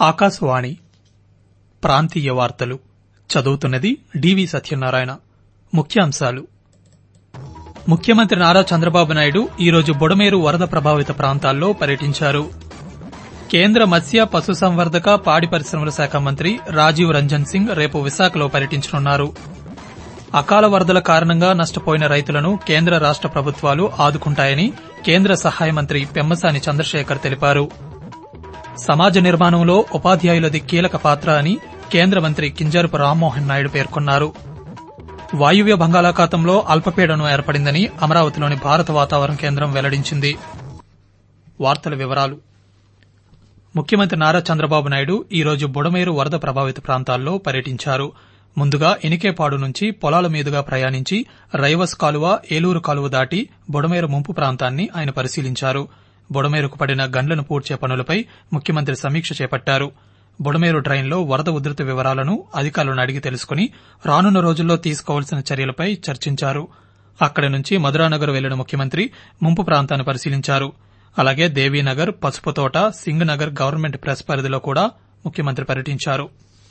ఆకాశవాణి ప్రాంతీయ వార్తలు చదువుతున్నది డివి సత్యనారాయణ ముఖ్యాంశాలు ముఖ్యమంత్రి నారా చంద్రబాబు నాయుడు ఈరోజు బుడమేరు వరద ప్రభావిత ప్రాంతాల్లో పర్యటించారు కేంద్ర మత్స్య పశుసంవర్ధక పాడి పరిశ్రమల శాఖ మంత్రి రాజీవ్ రంజన్ సింగ్ రేపు విశాఖలో పర్యటించనున్నారు అకాల వరదల కారణంగా నష్టపోయిన రైతులను కేంద్ర రాష్ట ప్రభుత్వాలు ఆదుకుంటాయని కేంద్ర సహాయ మంత్రి పెమ్మసాని చంద్రశేఖర్ తెలిపారు సమాజ నిర్మాణంలో ఉపాధ్యాయులది కీలక పాత్ర అని కేంద్ర మంత్రి కింజరపు రామ్మోహన్ నాయుడు పేర్కొన్నారు వాయువ్య బంగాళాఖాతంలో అల్పపీడనం ఏర్పడిందని అమరావతిలోని భారత వాతావరణ కేంద్రం వెల్లడించింది వార్తల వివరాలు ముఖ్యమంత్రి నారా చంద్రబాబు నాయుడు ఈరోజు బుడమేరు వరద ప్రభావిత ప్రాంతాల్లో పర్యటించారు ముందుగా ఎనికేపాడు నుంచి పొలాల మీదుగా ప్రయాణించి రైవస్ కాలువ ఏలూరు కాలువ దాటి బుడమేరు ముంపు ప్రాంతాన్ని ఆయన పరిశీలించారు బుడమేరుకు పడిన గండ్లను పూడ్చే పనులపై ముఖ్యమంత్రి సమీక్ష చేపట్టారు బుడమేరు డ్రైన్లో వరద ఉధృతి వివరాలను అధికారులను అడిగి తెలుసుకుని రానున్న రోజుల్లో తీసుకోవాల్సిన చర్యలపై చర్చించారు అక్కడి నుంచి మధురానగర్ వెళ్లిన ముఖ్యమంత్రి ముంపు ప్రాంతాన్ని పరిశీలించారు అలాగే దేవీనగర్ పసుపుతోట సింగ్ నగర్ గవర్నమెంట్ ప్రెస్ పరిధిలో కూడా ముఖ్యమంత్రి పర్యటించారు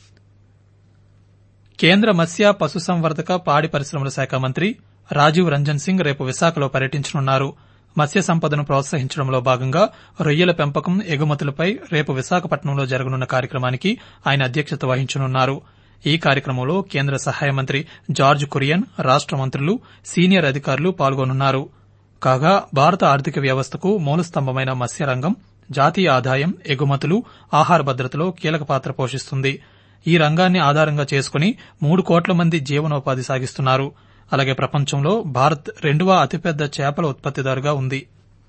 కేంద్ర మత్స్య పశుసంవర్ధక పాడి పరిశ్రమల శాఖ మంత్రి రాజీవ్ రంజన్ సింగ్ రేపు విశాఖలో పర్యటించనున్నారు మత్స్య సంపదను ప్రోత్సహించడంలో భాగంగా రొయ్యల పెంపకం ఎగుమతులపై రేపు విశాఖపట్నంలో జరగనున్న కార్యక్రమానికి ఆయన అధ్యక్షత వహించనున్నారు ఈ కార్యక్రమంలో కేంద్ర సహాయ మంత్రి జార్జ్ కురియన్ రాష్ట మంత్రులు సీనియర్ అధికారులు పాల్గొనున్నారు కాగా భారత ఆర్థిక వ్యవస్థకు మూలస్తంభమైన మత్స్యరంగం జాతీయ ఆదాయం ఎగుమతులు ఆహార భద్రతలో కీలక పాత్ర పోషిస్తుంది ఈ రంగాన్ని ఆధారంగా చేసుకుని మూడు కోట్ల మంది జీవనోపాధి సాగిస్తున్నారు అలాగే ప్రపంచంలో భారత్ రెండవ అతిపెద్ద చేపల ఉత్పత్తిదారుగా ఉంది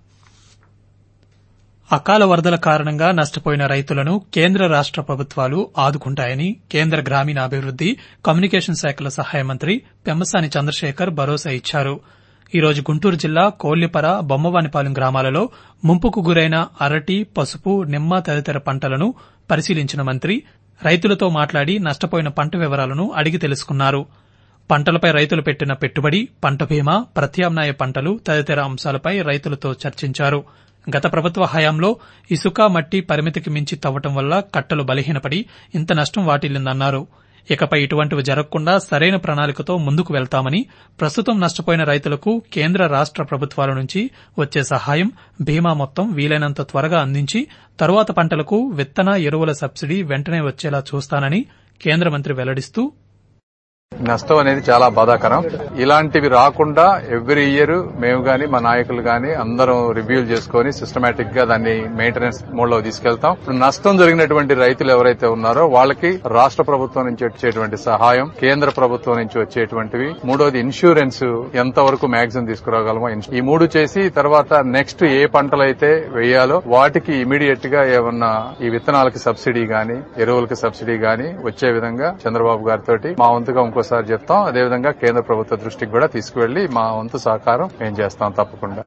అకాల వరదల కారణంగా నష్టపోయిన రైతులను కేంద్ర రాష్ట ప్రభుత్వాలు ఆదుకుంటాయని కేంద్ర గ్రామీణాభివృద్ది కమ్యూనికేషన్ శాఖల సహాయ మంత్రి పెమ్మసాని చంద్రశేఖర్ భరోసా ఇచ్చారు ఈ రోజు గుంటూరు జిల్లా కోల్లిపర బొమ్మవానిపాలెం గ్రామాలలో ముంపుకు గురైన అరటి పసుపు నిమ్మ తదితర పంటలను పరిశీలించిన మంత్రి రైతులతో మాట్లాడి నష్టపోయిన పంట వివరాలను అడిగి తెలుసుకున్నారు పంటలపై రైతులు పెట్టిన పెట్టుబడి పంట బీమా ప్రత్యామ్నాయ పంటలు తదితర అంశాలపై రైతులతో చర్చించారు గత ప్రభుత్వ హయాంలో ఇసుక మట్టి పరిమితికి మించి తవ్వటం వల్ల కట్టలు బలహీనపడి ఇంత నష్టం వాటిల్లిందన్నారు ఇకపై ఇటువంటివి జరగకుండా సరైన ప్రణాళికతో ముందుకు వెళ్తామని ప్రస్తుతం నష్టపోయిన రైతులకు కేంద్ర రాష్ట ప్రభుత్వాల నుంచి వచ్చే సహాయం బీమా మొత్తం వీలైనంత త్వరగా అందించి తరువాత పంటలకు విత్తన ఎరువుల సబ్సిడీ వెంటనే వచ్చేలా చూస్తానని కేంద్ర మంత్రి వెల్లడిస్తూ నష్టం అనేది చాలా బాధాకరం ఇలాంటివి రాకుండా ఎవ్రీ ఇయర్ మేము గాని మా నాయకులు గాని అందరం రివ్యూలు చేసుకుని సిస్టమేటిక్ గా దాన్ని మెయింటెనెన్స్ మోడ్ లో తీసుకెళ్తాం ఇప్పుడు నష్టం జరిగినటువంటి రైతులు ఎవరైతే ఉన్నారో వాళ్ళకి రాష్ట్ర ప్రభుత్వం నుంచి వచ్చేటువంటి సహాయం కేంద్ర ప్రభుత్వం నుంచి వచ్చేటువంటివి మూడోది ఇన్సూరెన్స్ ఎంత వరకు మ్యాక్సిమం తీసుకురాగలమో ఈ మూడు చేసి తర్వాత నెక్స్ట్ ఏ పంటలు అయితే వేయాలో వాటికి ఇమీడియట్ గా ఏమన్నా ఈ విత్తనాలకి సబ్సిడీ గాని ఎరువులకి సబ్సిడీ గాని వచ్చే విధంగా చంద్రబాబు గారితో మా వంతుగా ఇంకోసారి చెప్తాం అదేవిధంగా కేంద్ర ప్రభుత్వ దృష్టికి కూడా తీసుకువెళ్లి మా వంతు సహకారం మేము చేస్తాం తప్పకుండా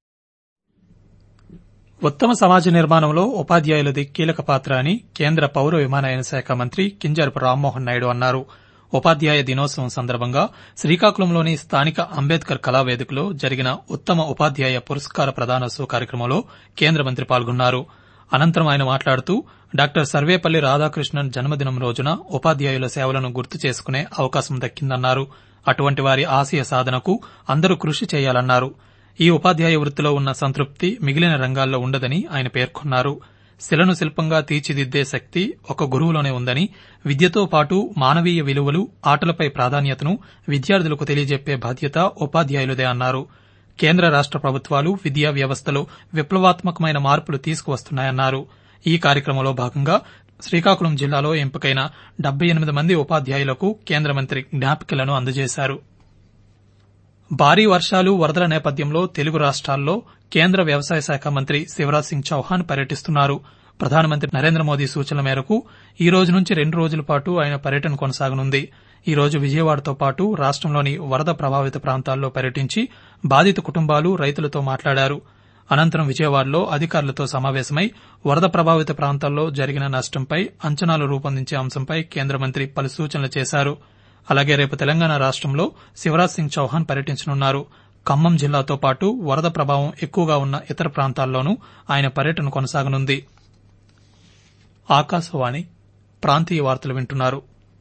ఉత్తమ సమాజ నిర్మాణంలో ఉపాధ్యాయులది కీలక పాత్ర అని కేంద్ర పౌర విమానయాన శాఖ మంత్రి కింజరపు రామ్మోహన్ నాయుడు అన్నారు ఉపాధ్యాయ దినోత్సవం సందర్భంగా శ్రీకాకుళంలోని స్థానిక అంబేద్కర్ కళావేదికలో జరిగిన ఉత్తమ ఉపాధ్యాయ పురస్కార ప్రదానోత్సవ కార్యక్రమంలో కేంద్ర మంత్రి పాల్గొన్నారు అనంతరం ఆయన మాట్లాడుతూ డాక్టర్ సర్వేపల్లి రాధాకృష్ణన్ జన్మదినం రోజున ఉపాధ్యాయుల సేవలను గుర్తు చేసుకునే అవకాశం దక్కిందన్నారు అటువంటి వారి ఆశయ సాధనకు అందరూ కృషి చేయాలన్నారు ఈ ఉపాధ్యాయ వృత్తిలో ఉన్న సంతృప్తి మిగిలిన రంగాల్లో ఉండదని ఆయన పేర్కొన్నారు శిలను శిల్పంగా తీర్చిదిద్దే శక్తి ఒక గురువులోనే ఉందని విద్యతో పాటు మానవీయ విలువలు ఆటలపై ప్రాధాన్యతను విద్యార్థులకు తెలియజెప్పే బాధ్యత ఉపాధ్యాయులదే అన్నారు కేంద్ర రాష్ట ప్రభుత్వాలు విద్యా వ్యవస్థలో విప్లవాత్మకమైన మార్పులు తీసుకువస్తున్నాయన్నారు ఈ కార్యక్రమంలో భాగంగా శ్రీకాకుళం జిల్లాలో ఎంపికైన డెబ్బై ఎనిమిది మంది ఉపాధ్యాయులకు కేంద్ర మంత్రి జ్ఞాపికలను అందజేశారు భారీ వర్షాలు వరదల నేపథ్యంలో తెలుగు రాష్ట్రాల్లో కేంద్ర వ్యవసాయ శాఖ మంత్రి శివరాజ్ సింగ్ చౌహాన్ పర్యటిస్తున్నారు ప్రధానమంత్రి నరేంద్ర మోదీ సూచనల మేరకు ఈ రోజు నుంచి రెండు రోజుల పాటు ఆయన పర్యటన కొనసాగనుంది ఈ రోజు విజయవాడతో పాటు రాష్టంలోని వరద ప్రభావిత ప్రాంతాల్లో పర్యటించి బాధిత కుటుంబాలు రైతులతో మాట్లాడారు అనంతరం విజయవాడలో అధికారులతో సమావేశమై వరద ప్రభావిత ప్రాంతాల్లో జరిగిన నష్టంపై అంచనాలు రూపొందించే అంశంపై కేంద్ర మంత్రి పలు సూచనలు చేశారు అలాగే రేపు తెలంగాణ రాష్టంలో శివరాజ్ సింగ్ చౌహాన్ పర్యటించనున్నారు ఖమ్మం జిల్లాతో పాటు వరద ప్రభావం ఎక్కువగా ఉన్న ఇతర ప్రాంతాల్లోనూ ఆయన పర్యటన కొనసాగనుంది ఆకాశవాణి ప్రాంతీయ వార్తలు వింటున్నారు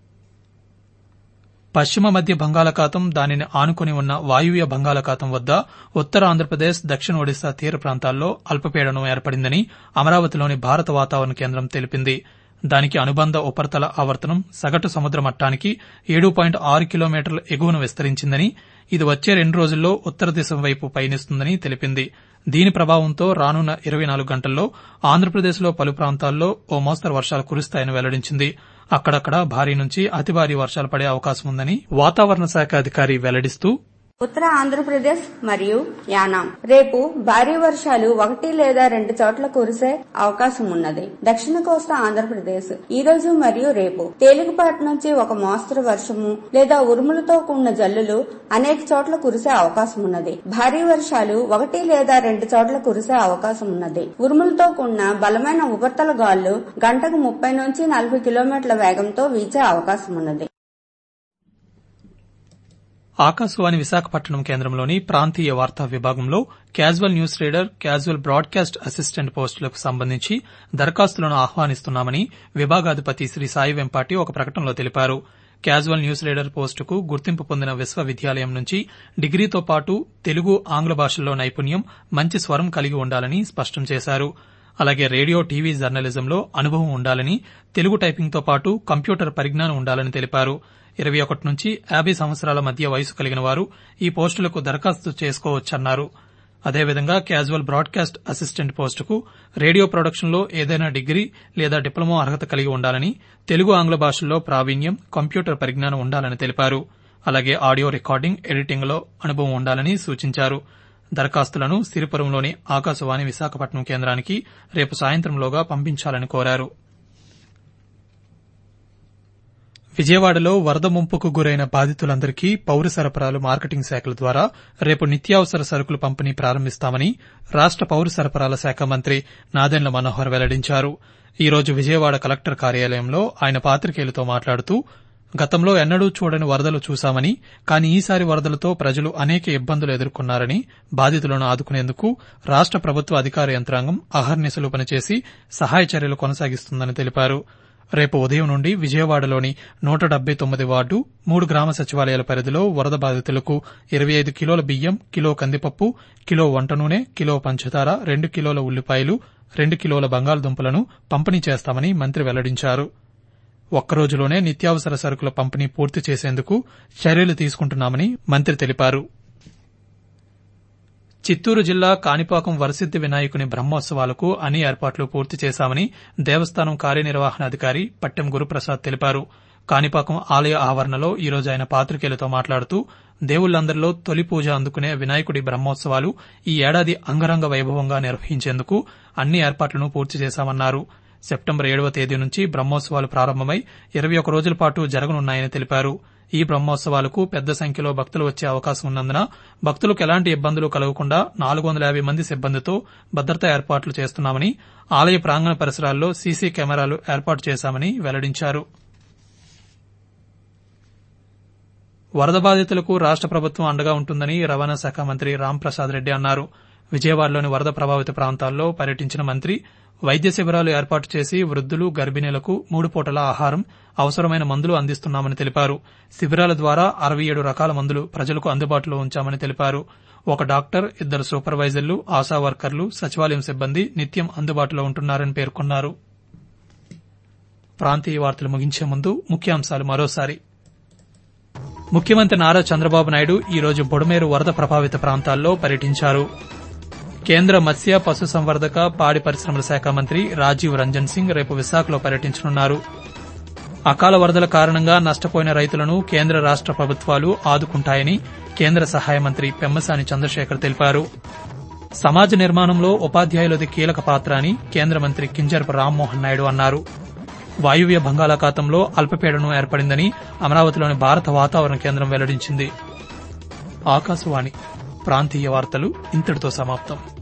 పశ్చిమ మధ్య బంగాళాఖాతం దానిని ఆనుకుని ఉన్న వాయువ్య బంగాళాఖాతం వద్ద ఉత్తర ఆంధ్రప్రదేశ్ దక్షిణ ఒడిశా తీర ప్రాంతాల్లో అల్పపీడనం ఏర్పడిందని అమరావతిలోని భారత వాతావరణ కేంద్రం తెలిపింది దానికి అనుబంధ ఉపరితల ఆవర్తనం సగటు సముద్ర మట్టానికి ఏడు పాయింట్ ఆరు కిలోమీటర్ల ఎగువన విస్తరించిందని ఇది వచ్చే రెండు రోజుల్లో ఉత్తర దిశ వైపు పయనిస్తుందని తెలిపింది దీని ప్రభావంతో రానున్న ఇరవై నాలుగు గంటల్లో ఆంధ్రప్రదేశ్లో పలు ప్రాంతాల్లో ఓ మోస్తరు వర్షాలు కురుస్తాయని వెల్లడించింది అక్కడక్కడ భారీ నుంచి అతి భారీ వర్షాలు పడే అవకాశం ఉందని వాతావరణ శాఖ అధికారి వెల్లడిస్తూ ఉత్తర ఆంధ్రప్రదేశ్ మరియు యానాం రేపు భారీ వర్షాలు ఒకటి లేదా రెండు చోట్ల కురిసే అవకాశం ఉన్నది దక్షిణ కోస్తా ఆంధ్రప్రదేశ్ ఈ రోజు మరియు రేపు తేలికపాటి నుంచి ఒక మోస్తరు వర్షము లేదా ఉరుములతో కూడిన జల్లులు అనేక చోట్ల కురిసే అవకాశం ఉన్నది భారీ వర్షాలు ఒకటి లేదా రెండు చోట్ల కురిసే అవకాశం ఉన్నది ఉరుములతో కూడిన బలమైన ఉపరితల గాళ్లు గంటకు ముప్పై నుంచి నలభై కిలోమీటర్ల వేగంతో వీచే అవకాశం ఉన్నది ఆకాశవాణి విశాఖపట్నం కేంద్రంలోని ప్రాంతీయ వార్తా విభాగంలో casual news reader casual broadcast assistant పోస్టులకు సంబంధించి దరఖాస్తులను ఆహ్వానిస్తున్నామని విభాగాధిపతి శ్రీ సాయి వెంపాటి ఒక ప్రకటనలో తెలిపారు క్యాజువల్ న్యూస్ రీడర్ పోస్టుకు గుర్తింపు పొందిన విశ్వవిద్యాలయం నుంచి డిగ్రీతో పాటు తెలుగు ఆంగ్ల భాషల్లో నైపుణ్యం మంచి స్వరం కలిగి ఉండాలని స్పష్టం చేశారు అలాగే రేడియో టీవీ జర్నలిజంలో అనుభవం ఉండాలని తెలుగు టైపింగ్తో పాటు కంప్యూటర్ పరిజ్ఞానం ఉండాలని తెలిపారు ఇరవై ఒకటి నుంచి యాబై సంవత్సరాల మధ్య వయసు కలిగిన వారు ఈ పోస్టులకు దరఖాస్తు చేసుకోవచ్చన్నారు అదేవిధంగా క్యాజువల్ బ్రాడ్కాస్ట్ అసిస్టెంట్ పోస్టుకు రేడియో ప్రొడక్షన్లో ఏదైనా డిగ్రీ లేదా డిప్లొమా అర్హత కలిగి ఉండాలని తెలుగు ఆంగ్ల భాషల్లో ప్రావీణ్యం కంప్యూటర్ పరిజ్ఞానం ఉండాలని తెలిపారు అలాగే ఆడియో రికార్డింగ్ ఎడిటింగ్లో అనుభవం ఉండాలని సూచించారు దరఖాస్తులను సిరిపురంలోని ఆకాశవాణి విశాఖపట్నం కేంద్రానికి రేపు సాయంత్రంలోగా పంపించాలని కోరారు విజయవాడలో వరద ముంపుకు గురైన బాధితులందరికీ పౌర సరఫరాలు మార్కెటింగ్ శాఖల ద్వారా రేపు నిత్యావసర సరుకులు పంపిణీ ప్రారంభిస్తామని రాష్ట పౌర సరఫరాల శాఖ మంత్రి నాదెండ్ల మనోహర్ వెల్లడించారు ఈ రోజు విజయవాడ కలెక్టర్ కార్యాలయంలో ఆయన పాతికేయులతో మాట్లాడుతూ గతంలో ఎన్నడూ చూడని వరదలు చూశామని కానీ ఈసారి వరదలతో ప్రజలు అనేక ఇబ్బందులు ఎదుర్కొన్నారని బాధితులను ఆదుకునేందుకు రాష్ట ప్రభుత్వ అధికార యంత్రాంగం అహర్నిశలు పనిచేసి సహాయ చర్యలు కొనసాగిస్తుందని తెలిపారు రేపు ఉదయం నుండి విజయవాడలోని నూట డెబ్బై తొమ్మిది వార్డు మూడు గ్రామ సచివాలయాల పరిధిలో వరద బాధితులకు ఇరవై ఐదు కిలోల బియ్యం కిలో కందిపప్పు కిలో వంట నూనె కిలో పంచదార రెండు కిలోల ఉల్లిపాయలు రెండు కిలోల బంగాళదుంపలను పంపిణీ చేస్తామని మంత్రి వెల్లడించారు ఒక్కరోజులోనే నిత్యావసర సరుకుల పంపిణీ పూర్తి చేసేందుకు చర్యలు తీసుకుంటున్నామని మంత్రి తెలిపారు చిత్తూరు జిల్లా కాణిపాకం వరసిద్ది వినాయకుని బ్రహ్మోత్సవాలకు అన్ని ఏర్పాట్లు పూర్తి చేశామని దేవస్థానం కార్యనిర్వహణాధికారి పట్టెం గురుప్రసాద్ తెలిపారు కాణిపాకం ఆలయ ఆవరణలో ఈ రోజు ఆయన పాతికేయులతో మాట్లాడుతూ దేవుళ్లందరిలో తొలి పూజ అందుకునే వినాయకుడి బ్రహ్మోత్సవాలు ఈ ఏడాది అంగరంగ వైభవంగా నిర్వహించేందుకు అన్ని ఏర్పాట్లను పూర్తి చేశామన్నారు సెప్టెంబర్ ఏడవ తేదీ నుంచి బ్రహ్మోత్సవాలు ప్రారంభమై ఇరవై ఒక రోజుల పాటు జరగనున్నాయని తెలిపారు ఈ బ్రహ్మోత్సవాలకు పెద్ద సంఖ్యలో భక్తులు వచ్చే అవకాశం ఉన్నందున భక్తులకు ఎలాంటి ఇబ్బందులు కలగకుండా నాలుగు వందల యాభై మంది సిబ్బందితో భద్రతా ఏర్పాట్లు చేస్తున్నామని ఆలయ ప్రాంగణ పరిసరాల్లో సీసీ కెమెరాలు ఏర్పాటు చేశామని వెల్లడించారు వరద బాధితులకు రాష్ట ప్రభుత్వం అండగా ఉంటుందని రవాణా శాఖ మంత్రి రాంప్రసాద్ రెడ్డి అన్నారు విజయవాడలోని వరద ప్రభావిత ప్రాంతాల్లో పర్యటించిన మంత్రి వైద్య శిబిరాలు ఏర్పాటు చేసి వృద్దులు గర్భిణీలకు మూడు పూటల ఆహారం అవసరమైన మందులు అందిస్తున్నామని తెలిపారు శిబిరాల ద్వారా అరవై ఏడు రకాల మందులు ప్రజలకు అందుబాటులో ఉంచామని తెలిపారు ఒక డాక్టర్ ఇద్దరు సూపర్వైజర్లు ఆశా వర్కర్లు సచివాలయం సిబ్బంది నిత్యం అందుబాటులో ఉంటున్నారని పేర్కొన్నారు ప్రాంతీయ వార్తలు ముగించే ముందు ముఖ్యాంశాలు మరోసారి ముఖ్యమంత్రి నారా చంద్రబాబు నాయుడు ఈ రోజు బుడమేరు వరద ప్రభావిత ప్రాంతాల్లో పర్యటించారు కేంద్ర మత్స్య పశుసంవర్ధక పాడి పరిశ్రమల శాఖ మంత్రి రాజీవ్ రంజన్ సింగ్ రేపు విశాఖలో పర్యటించనున్నారు అకాల వరదల కారణంగా నష్టపోయిన రైతులను కేంద్ర రాష్ట ప్రభుత్వాలు ఆదుకుంటాయని కేంద్ర సహాయ మంత్రి పెమ్మసాని చంద్రశేఖర్ తెలిపారు సమాజ నిర్మాణంలో ఉపాధ్యాయులది కీలక పాత్ర అని కేంద్ర మంత్రి కింజరపు రామ్మోహన్ నాయుడు అన్నారు వాయువ్య బంగాళాఖాతంలో అల్పపీడనం ఏర్పడిందని అమరావతిలోని భారత వాతావరణ కేంద్రం వెల్లడించింది ఆకాశవాణి ప్రాంతీయ వార్తలు ఇంతటితో సమాప్తం